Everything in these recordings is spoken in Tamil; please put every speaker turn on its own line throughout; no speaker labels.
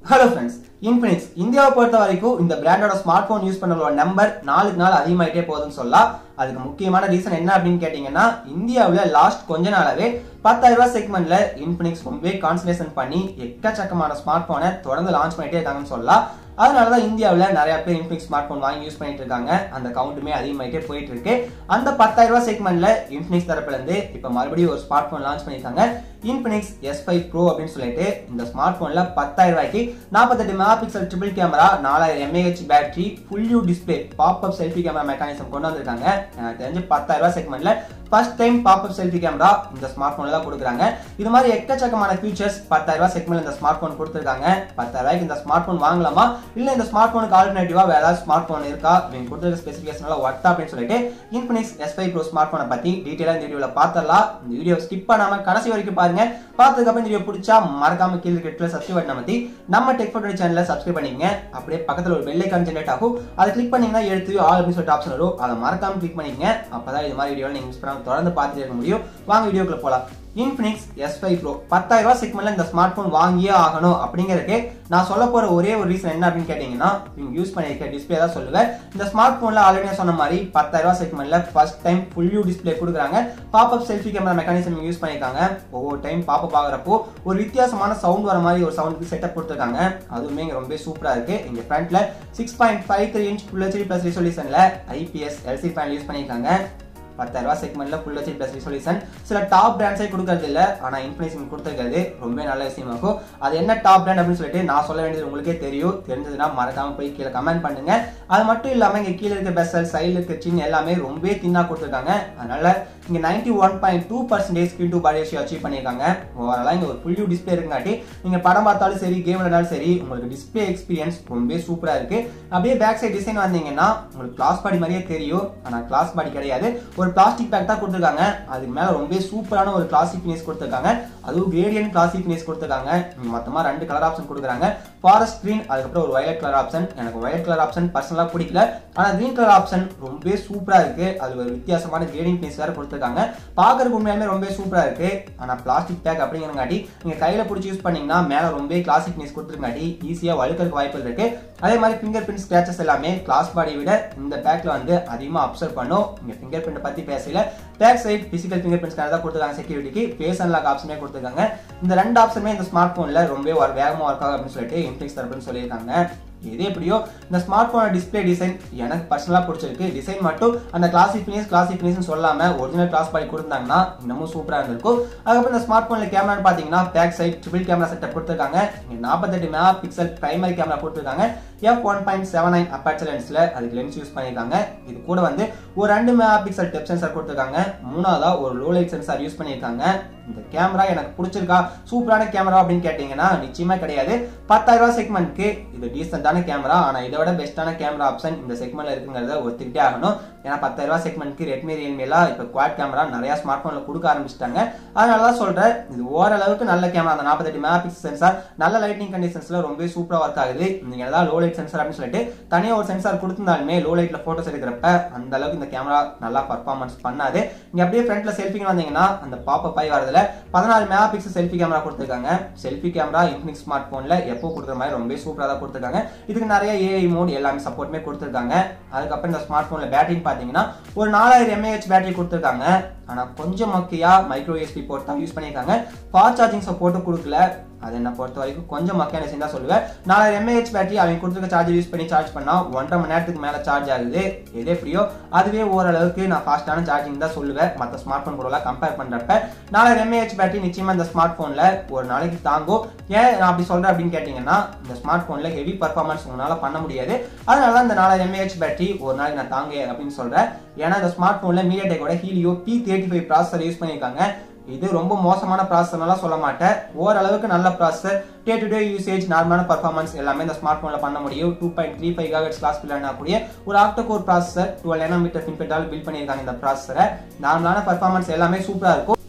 ஹலோ ஃப்ரெண்ட்ஸ் இன்ஃபினிக்ஸ் இந்தியாவை பொறுத்த வரைக்கும் இந்த பிராண்டோட ஸ்மார்ட் போன் யூஸ் பண்ணவங்களோட நம்பர் நாளுக்கு நாள் அதிகமாயிட்டே போகுதுன்னு சொல்லலாம் அதுக்கு முக்கியமான ரீசன் என்ன அப்படின்னு கேட்டீங்கன்னா இந்தியாவில் லாஸ்ட் கொஞ்ச நாளாவே பத்தாயிரம் ரூபாய் செக்மெண்ட்ல இன்ஃபினிக்ஸ் ரொம்பவே கான்சன்ட்ரேஷன் பண்ணி எக்கச்சக்கமான ஸ்மார்ட் போனை தொடர்ந்து லான்ச் பண்ணிட்டே இருக்காங்கன்னு சொல்லலாம் அதனால தான் இந்தியாவில் நிறைய பேர் இன்ஃபினிக்ஸ் ஸ்மார்ட் போன் வாங்கி யூஸ் பண்ணிட்டு இருக்காங்க அந்த கவுண்ட்டுமே அதிகமாயிட்டே போயிட்டு இருக்கு அந்த பத்தாயிரம் ரூபாய் செக்மெண்ட்ல இன்ஃபினிக்ஸ் தரப்புல இருந்து இப்போ மறுபடியும் ஒரு ஸ்மார்ட் போன் லான்ச் பண்ணிருக்காங்க இன்ஃபினிக்ஸ் எஸ் ஃபைவ் ப்ரோ அப்படின்னு சொல்லிட்டு இந்த ஸ்மார்ட் போன்ல பத்தாயிரம் ரூபாய்க்கு நாற்பத்தெட்டு மெகா பிக்சல் ட்ரிபிள் கேமரா நாலாயிரம் mAh battery full view display pop up selfie camera mechanism கொண்டு வந்திருக்காங்க எனக்கு தெரிஞ்சு பத்தாயிரம் ரூபாய் செக்மெண்ட்ல first time pop up selfie camera இந்த ஸ்மார்ட் போன்ல தான் கொடுக்குறாங்க இது மாதிரி எக்கச்சக்கமான ஃபீச்சர்ஸ் பத்தாயிரம் ரூபாய் செக்மெண்ட்ல இந்த ஸ்மார்ட் போன் கொடுத்துருக்காங்க பத்தாயிரம் ரூபாய்க்கு இந்த ஸ்மார்ட் போன் வாங்கலாமா இல்ல இந்த ஸ்மார்ட் போனுக்கு ஆல்டர்னேட்டிவா வேற ஏதாவது ஸ்மார்ட் போன் இருக்கா இவங்க கொடுத்துருக்க ஸ்பெசிஃபிகேஷனால ஒர்த்தா அப்படின்னு சொல்லிட்டு Infinix S five Pro smart போனை பத்தி டீட்டெயிலா இந்த வீடியோல பார்த்தரலாம் இந்த வீடியோ ஸ்கிப் பண்ணாம கடைசி வரைக்கும் பாருங்க பார்த்ததுக்கு அப்புறம் இந்த வீடியோ பிடிச்சா மறக்காம கீழே கிட்ட சப்ஸ்கிரைப் பண்ண மத்தி நம்ம டெக் ஃபோட்டோ சேனலை சப்ஸ்கிரைப் பண்ணிக்கங்க அப்படியே பக்கத்துல ஒரு பெல் ஐக்கான் ஜெனரேட் ஆகும் அதை கிளிக் பண்ணீங்கன்னா எடுத்து ஆல் அப்படின்னு சொல்லிட்டு ஆப்ஷன் வரும் அதை மறக்காம கிளிக் பண்ணிக்கங்க அப்பதான் இது மாதிரி வீடியோ நீங்க மிஸ் பண்ணாம தொடர்ந்து பார்த்துட்டே இருக்க முடியும் வாங்க வீடியோக்குள்ள போலாம் இன்ஃபினிக்ஸ் எஸ் ஃபைவ் ப்ரோ பத்தாயிரம் ரூபாய் செக்மெண்ட்ல இந்த ஸ்மார்ட் போன் வாங்கியே ஆகணும் அப்படிங்கிறதுக்கு நான் சொல்ல போற ஒரே ஒரு ரீசன் என்ன அப்படின்னு கேட்டீங்கன்னா நீங்க யூஸ் பண்ணிருக்க டிஸ்பிளே தான் சொல்லுவேன் இந்த ஸ்மார்ட் போன்ல ஆல்ரெடி நான் சொன்ன மாதிரி பத்தாயிரம் ரூபாய் செக்மெண்ட்ல first time full view display கொடுக்குறாங்க pop up selfie camera mechanism use பண்ணிருக்காங்க ஒவ்வொரு டைம் பாப் அப் ஆகுறப்போ ஒரு வித்தியாசமான சவுண்ட் வர மாதிரி ஒரு சவுண்டுக்கு செட்டப் கொடுத்துருக்காங்க அதுவுமே இங்க ரொம்ப சூப்பரா இருக்கு இங்க ஃப்ரண்ட்ல six point five three inch full HD plus ரிசொல்யூஷன்ல ஐபிஎஸ் எல்சி பேனல் யூஸ் பண்ணிருக்காங்க பத்தாயிரம் ரூபாய் செக்மெண்ட்ல ஃபுல் ஹெச்டி பிளஸ் ரிசொல்யூஷன் சில டாப் பிராண்ட்ஸே கொடுக்கறது இல்ல ஆனா இன்ஃபினிக்ஸ் கொடுத்துருக்காது ரொம்ப நல்ல விஷயமாகும் அது என்ன டாப் பிராண்ட் அப்படின்னு சொல்லிட்டு நான் சொல்ல வேண்டியது உங்களுக்கே தெரியும் தெரிஞ்சதுன்னா மறக்காம போய் கீழே கமெண்ட் பண்ணுங்க அது மட்டும் இல்லாம இங்க கீழே இருக்க பெசல் சைடில் இருக்க சின்ன எல்லாமே ரொம்ப தின்னா கொடுத்துருக்காங்க அதனால இங்க ninety one point two percentage screen to body ratio achieve பண்ணியிருக்காங்க ஓவராலா இங்க ஒரு ஃபுல் வியூ டிஸ்பிளே இருக்குங்காட்டி நீங்க படம் பார்த்தாலும் சரி கேம் விளையாடாலும் சரி உங்களுக்கு டிஸ்பிளே எக்ஸ்பீரியன்ஸ் ரொம்ப சூப்பரா இருக்கு அப்படியே பேக் சைட் டிசைன் வந்தீங்கன்னா உங்களுக்கு கிளாஸ் பாடி மாதிரியே தெரியும் ஆனா கிளாஸ் பாடி கிடையாது ஒரு பிளாஸ்டிக் பேக் தான் கொடுத்துருக்காங்க அதுக்கு மேல ரொம்ப சூப்பரான ஒரு கிளாசிக் ஃபினிஷ் கொடுத்துருக்காங்க அதுவும் கிரேடியன் கிளாசிக் ஃபினிஷ் கொடுத்துருக்காங்க மொத்தமா ரெண்டு கலர் ஆப்ஷன் கொடுக்குறாங்க ஃபாரஸ்ட் கிரீன் அதுக்கப்புறம் ஒரு வயலட் கலர் ஆப்ஷன் எனக்கு வயலட் கலர் ஆப்ஷன் பர்சனலா பிடிக்கல ஆனா கிரீன் கலர் ஆப்ஷன் ரொம்ப சூப்பரா இருக்கு அது ஒரு வித்தியாசமான கிரேடிங் ஃபினிஷ் வேற கொடுத்துருக்காங்க பாக்குறதுக்கு உண்மையாலுமே ரொம்ப சூப்பரா இருக்கு ஆனா பிளாஸ்டிக் பேக் அப்படிங்கிறங்காட்டி நீங்க கையில பிடிச்சி யூஸ் பண்ணீங்கன்னா மேல ரொம்ப கிளாசிக் ஃபினிஷ் கொடுத்துருக்காட்டி ஈஸியா வழுக்கிறதுக்கு வாய்ப்பு இருக்கு அதே மாதிரி ஃபிங்கர் பிரிண்ட் ஸ்கிராச்சஸ் எல்லாமே கிளாஸ் பாடியை விட இந்த பேக்ல வந்து அதிகமா அப்சர்வ் பண்ணும் இங்க ஃபிங்கர் பிரிண்ட் பத்தி பேசல back side physical finger print scanner தான் கொடுத்துருக்காங்க செக்யூரிட்டிக்கு ஃபேஸ் அன்லாக் ஆப்ஷனே கொடுத்துருக்காங்க இந்த ரெண்டு ஆப்ஷனுமே இந்த ஸ்மார்ட் போன்ல ரொம்ப வேகமா ஒர்க் ஆகும் அப்படின்னு சொல்லிட்டு இன்ஃபினிக்ஸ் தரப்புன்னு சொல்லியிருக்காங்க எது எப்படியோ இந்த ஸ்மார்ட் போனோட டிஸ்பிளே டிசைன் எனக்கு பர்சனலா பிடிச்சிருக்கு டிசைன் மட்டும் அந்த கிளாசிக் ஃபினிஷ் கிளாசிக் ஃபினிஷ் சொல்லாம ஒரிஜினல் கிளாஸ் பாடி கொடுத்தாங்கன்னா இன்னமும் சூப்பரா இருந்திருக்கும் அதுக்கப்புறம் இந்த ஸ்மார்ட் போன்ல கேமரா பாத்தீங்கன்னா back side triple camera setup கொடுத்துருக்காங்க இங்க நாற்பத்தெட்டு மெகா பிக்சல் பிரைமரி கேமரா கொடுத்துருக்காங்க F one point seven nine aperture லென்ஸ்ல அதுக்கு லென்ஸ் யூஸ் பண்ணியிருக்காங்க இது கூட வந்து ஒரு ரெண்டு மெகா பிக்சல் டெப் சென்சார் கொடுத்துருக்காங்க மூணாவதா ஒரு லோ லைட் சென்சார் யூஸ் பண்ணியிருக்காங்க இந்த கேமரா எனக்கு பிடிச்சிருக்கா சூப்பரான கேமரா அப்படின்னு கேட்டீங்கன்னா நிச்சயமா கிடையாது பத்தாயிரம் ரூபாய் செக்மெண்ட்க்கு இது டீசென்டான கேமரா ஆனா இதை விட பெஸ்டான கேமரா ஆப்ஷன் இந்த செக்மெண்ட்ல இருக்குங்கிறத ஒத்துக்கிட்டே ஆகணும் ஏன்னா பத்தாயிரம் ரூபாய் செக்மெண்ட்க்கு ரெட்மி ரியல்மி எல்லாம் இப்ப குவாட் கேமரா நிறைய ஸ்மார்ட் போன்ல கொடுக்க ஆரம்பிச்சிட்டாங்க அதனாலதான் சொல்றேன் இது ஓரளவுக்கு நல்ல கேமரா அந்த நாற்பத்தெட்டு மெகா பிக்சல் சென்சார் நல்ல லைட்டிங் கண்டிஷன்ஸ்ல ரொம்ப சூப்பரா ஒர்க் ஆகுது நீங்க ஏதாவது லோ லைட் சென்சார் அப்படின்னு சொல்லிட்டு தனியா ஒரு சென்சார் கொடுத்திருந்தாலுமே லோ லைட்ல போட்டோஸ் எடுக்கிறப்ப அந்த அளவுக்கு இந்த கேமரா நல்லா பர்ஃபார்மன்ஸ் பண்ணாது இங்க அப்படியே ஃப்ரண்ட்ல செல்ஃபிங்க வந்தீங்கன்னா அந்த பாப்பப் ஆகி வரதுல பதினாலு மெகா பிக்சல் செல்ஃபி கேமரா கொடுத்துருக்காங்க செல்ஃபி கேமரா இன்ஃபினிக்ஸ் ஸ்மார்ட் போன்ல எப்போ கொடுக்குற மாதிரி ரொம்ப சூப்பரா தான் கொடுத்துருக்காங்க இதுக்கு நிறைய ஏஐ மோட் எல்லாமே சப்போர்ட்டுமே கொடுத்துருக்காங்க அதுக்கப்புறம் இந்த ஸ்மார்ட் போன்ல பேட்டரின்னு பாத்தீங்கன்னா ஒரு நாலாயிரம் எம்ஏஹெச் பேட்டரி கொடுத்துருக்காங்க ஆனா கொஞ்சம் மொக்கையா மைக்ரோ எஸ்பி போர்ட் தான் யூஸ் பண்ணியிருக்காங்க ஃபாஸ்ட் சார்ஜிங் சப்போர்ட்டும் கொடுக்கல அது என்ன பொறுத்த வரைக்கும் கொஞ்சம் மக்கையான விஷயம் தான் சொல்லுவேன் நாலாயிரம் எம்ஏஹெச் பேட்டரி அவங்க கொடுத்துருக்க சார்ஜர் யூஸ் பண்ணி சார்ஜ் பண்ணா ஒன்றரை மணி நேரத்துக்கு மேல சார்ஜ் ஆகுது எது எப்படியோ அதுவே ஓரளவுக்கு நான் ஃபாஸ்டான சார்ஜிங் தான் சொல்லுவேன் மற்ற ஸ்மார்ட் போன் கூட கம்பேர் பண்றப்ப நாலாயிரம் எம்ஏஹெச் பேட்டரி நிச்சயமா இந்த ஸ்மார்ட் போன்ல ஒரு நாளைக்கு தாங்கும் ஏன் நான் அப்படி சொல்றேன் அப்படின்னு கேட்டீங்கன்னா இந்த ஸ்மார்ட் போன்ல ஹெவி பர்ஃபார்மன்ஸ் உங்களால பண்ண முடியாது அதனால தான் இந்த நாலாயிரம் எம்ஏஹெச் பேட்டரி ஒரு நாளைக்கு நான் தாங்க அப்படின்னு சொல்றேன் ஏன்னா இந்த ஸ்மார்ட் போன்ல மீடியா டெக்கோட Helio P thirty five processor use பண்ணியிருக்காங்க இது ரொம்ப மோசமான ப்ராசஸர்னால சொல்ல மாட்டேன் ஓரளவுக்கு நல்ல processor day to day usage நார்மலான பர்ஃபார்மன்ஸ் எல்லாமே இந்த ஸ்மார்ட் போன்ல பண்ண முடியும் two point three five gigahertz class பில்லான கூடிய ஒரு octa core processor twelve nanometer ஃபின்பெட்டால் பில்ட் பண்ணியிருக்காங்க இந்த ப்ராசஸரை நார்மலான பர்ஃபார்மன்ஸ் எல்லாமே சூப்பரா இருக்கும்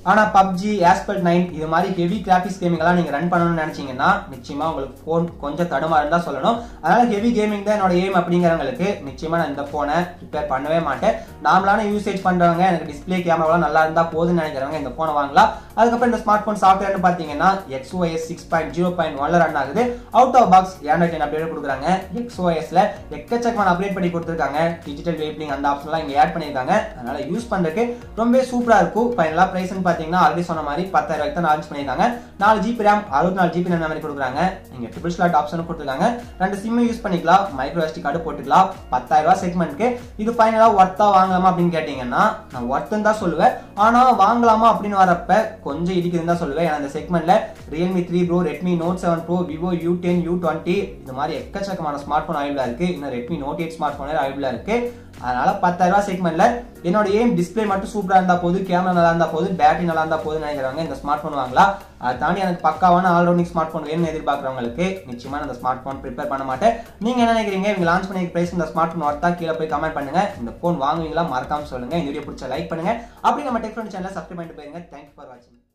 ஆனா பப்ஜி ஆஸ்பெல் நைன் இது மாதிரி ஹெவி கிராபிக்ஸ் கேமிங் எல்லாம் நீங்க ரன் பண்ணணும்னு நினைச்சீங்கன்னா நிச்சயமா உங்களுக்கு போன் கொஞ்சம் தடுமாறும் தான் சொல்லணும் அதனால ஹெவி கேமிங் தான் என்னோட எய்ம் அப்படிங்கிறவங்களுக்கு நிச்சயமா நான் இந்த போனை ரிப்பேர் பண்ணவே மாட்டேன் நார்மலான யூசேஜ் பண்றவங்க எனக்கு டிஸ்பிளே கேமராலாம் நல்லா இருந்தா போதும்னு நினைக்கிறவங்க இந்த போனை வாங்கலாம் அதுக்கப்புறம் இந்த ஸ்மார்ட் போன் சாஃப்ட்வேர்னு பாத்தீங்கன்னா XOS six point zero point ஒன்ல ரன் ஆகுது out of box Android ten update கொடுக்குறாங்க எக்ஸ்ஓஎஸ்ல எக்கச்சக்கமான அப்டேட் பண்ணி கொடுத்துருக்காங்க டிஜிட்டல் லேபிளிங் அந்த ஆப்ஷன்லாம் இங்க ஆட் பண்ணியிருக்காங்க அதனால யூஸ் பண்றதுக்கு ரொம்ப சூப்பரா இருக்கும் ஃபைனலா பிரைஸ்னு பாத்தீங்கன்னா ஆல்ரெடி சொன்ன மாதிரி பத்தாயிரம் ரூபாய்க்கு தான் லான்ச் பண்ணியிருக்காங்க நாலு ஜிபி ரேம் அறுபத்தி நாலு ஜிபி மெமரி கொடுக்குறாங்க நீங்க ட்ரிபிள் ஸ்லாட் ஆப்ஷனும் கொடுத்துருக்காங்க ரெண்டு சிம் யூஸ் பண்ணிக்கலாம் மைக்ரோ எஸ்டி கார்டு போட்டுக்கலாம் பத்தாயிரம் ரூபாய் செக்மெண்ட்க்கு இது ஃபைனலா ஒர்த்தா வாங்கலாமா அப்படின்னு கேட்டீங்கன்னா நான் ஒர்த்துன்னு தான் சொல்லுவேன் ஆனா வாங்கலாமா அப்படின்னு வரப்ப கொஞ்சம் இடிக்குதுன்னு தான் சொல்லுவேன் ஏன்னா இந்த செக்மெண்ட்ல Realme three Pro Redmi Note seven Pro Vivo U ten U twenty இது மாதிரி எக்கச்சக்கமான ஸ்மார்ட் போன் அவைபிளா இருக்கு இன்னும் Redmi Note eight smart phone அவைபிளா இருக்கு அதனால பத்தாயிரம் ரூபாய் செக்மெண்ட்ல என்னோட ஏம் டிஸ்பிளே மட்டும் சூப்பரா இருந்தா போது கேமரா நல்லா இருந்தா போது பேட்டரி நல்லா இருந்தா போதுன்னு நினைக்கிறவங்க இந்த ஸ்மார்ட் போன் வாங்கலாம் அதை தாண்டி எனக்கு பக்காவான ஆல்ரவுண்டிங் ஸ்மார்ட் போன் வேணும்னு எதிர்பார்க்கறவங்களுக்கு நிச்சயமா நான் இந்த ஸ்மார்ட் போன் ப்ரிப்பேர் பண்ண மாட்டேன் நீங்க என்ன நினைக்கிறீங்க இவங்க லான்ச் பண்ணி பிரைஸ் இந்த ஸ்மார்ட் போன் ஒர்த்தா கீழே போய் கமெண்ட் பண்ணுங்க இந்த போன் வாங்குவீங்களா மறக்காம சொல்லுங்க இந்த வீடியோ பிடிச்ச லைக் பண்ணுங்க அப்படி நம்ம டெக் ஃப்ரெண்ட் சேனலை சப்ஸ்கிரைப் பண்ணிட்டு போயிருங்க தேங்க்யூ ஃபார் வாட்சிங்